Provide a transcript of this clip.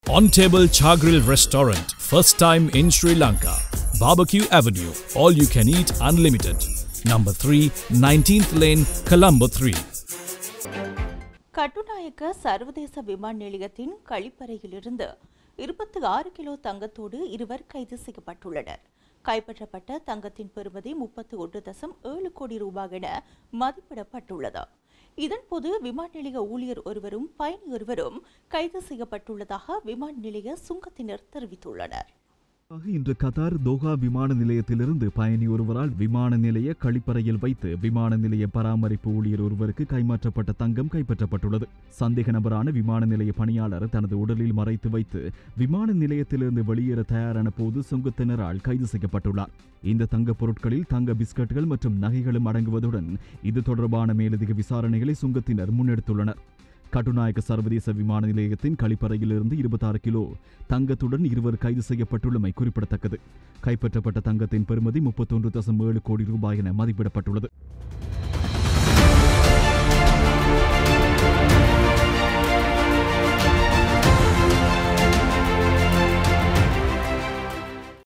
On Table Chargrill Restaurant, first time in Sri Lanka. Barbecue Avenue, all you can eat unlimited. Number 3, 19th Lane, Colombo 3. Katunayake சர்வதேச விமான நிலையத்தின் கழிப்பறையிலிருந்து இருபத்தி ஆறு kilo தங்கத்தோடு இருவர் கைது செய்யப்பட்டுள்ளனர் கைப்பற்றப்பட்ட தங்கத்தின் பெறுமதி முப்பத்தி ஒன்று தசம் ஏழு கோடி ரூபாய் என மதிப்பிடப்பட்டுள்ளது இதன்போது விமான நிலைய ஊழியர் ஒருவரும் பயணி ஒருவரும் கைது செய்யப்பட்டுள்ளதாக விமான நிலைய சுங்கத்தினர் தெரிவித்துள்ளனர் ஆக இன்று கத்தார் தோஹா விமான நிலையத்திலிருந்து பயணி ஒருவரால் விமான நிலைய கழிப்பறையில் வைத்து விமான நிலைய பராமரிப்பு ஊழியர் ஒருவருக்கு கைமாற்றப்பட்ட தங்கம் கைப்பற்றப்பட்டுள்ளது சந்தேக நபரான விமான நிலைய பணியாளர் தனது உடலில் மறைத்து வைத்து விமான நிலையத்திலிருந்து வெளியேற தயாரான போது சுங்கத்தினரால் கைது செய்யப்பட்டுள்ளார் இந்த தங்கப் பொருட்களில் தங்க பிஸ்கட்டுகள் மற்றும் நகைகளும் அடங்குவதுடன் இது தொடர்பான மேலதிக விசாரணைகளை சுங்கத்தினர் முன்னெடுத்துள்ளனர் கட்டுநாயக்க சர்வதேச விமான நிலையத்தின் கழிப்பறையிலிருந்து இருபத்தாறு கிலோ தங்கத்துடன் இருவர் கைது செய்யப்பட்டுள்ளமை குறிப்பிடத்தக்கது கைப்பற்றப்பட்ட தங்கத்தின் பெறுமதி முப்பத்தொன்று தசம் ஏழு கோடி ரூபாய் என மதிப்பிடப்பட்டுள்ளது